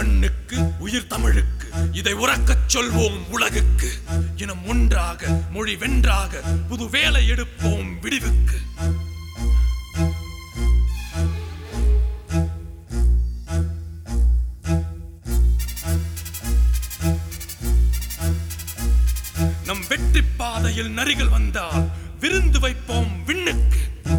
மண்ணுக்கு உயிர் தமிழுக்கு இதை உறக்கச் சொல்வோம் உலகுக்கு இனம் ஒன்றாக மொழி வென்றாக புது வேலை எடுப்போம் விடிவுக்கு நம் வெற்றி பாதையில் நரிகள் வந்தால் விருந்து வைப்போம் விண்ணுக்கு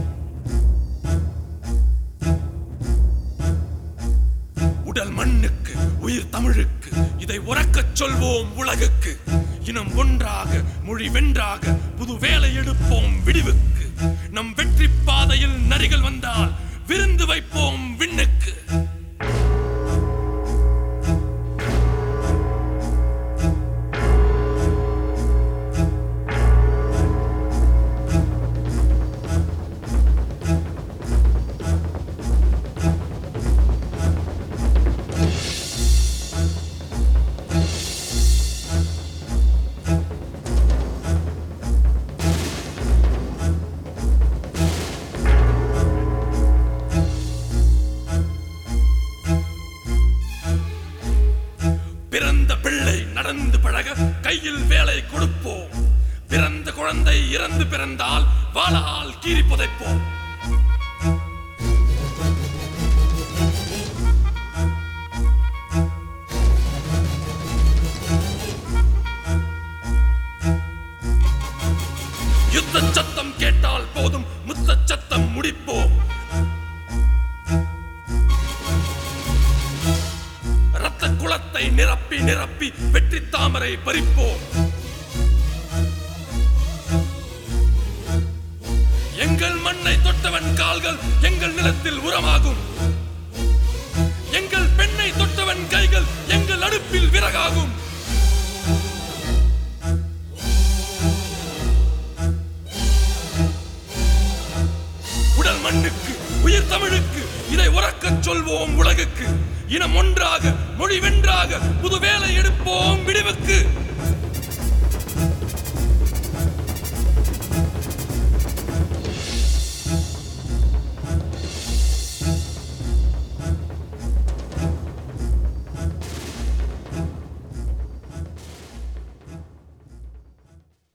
உடல் மண்ணுக்கு உயிர் தமிழுக்கு இதை உறக்கச் சொல்வோம் உலகுக்கு இனம் ஒன்றாக மொழி வென்றாக புது வேலை எடுப்போம் விடிவுக்கு நம் வெற்றி பாதையில் நரிகள் வந்தால் விருந்து வைப்போம் விண்ணுக்கு பிறந்த பிள்ளை நடந்து பழக கையில் வேலை கொடுப்போம் பிறந்த குழந்தை இறந்து பிறந்தால் வாளால் கீறி புதைப்போம் யுத்த சத்தம் கேட்டால் போதும் முத்த சத்தம் முடிப்போம் ரத்த குளத்தை நிரப்பி நிரப்பி வெற்றி தாமரை பறிப்போம் எங்கள் மண்ணை தொட்டவன் கால்கள் எங்கள் நிலத்தில் உரமாகும் எங்கள் பெண்ணை தொட்டவன் கைகள் எங்கள் அடுப்பில் விறகாகும் உடல் மண்ணுக்கு உயிர் தமிழுக்கு இதை உறக்கச் சொல்வோம் உலகுக்கு இனம் ஒன்றாக மொழி வென்றாக புது வேலை எடுப்போம் விடிவுக்கு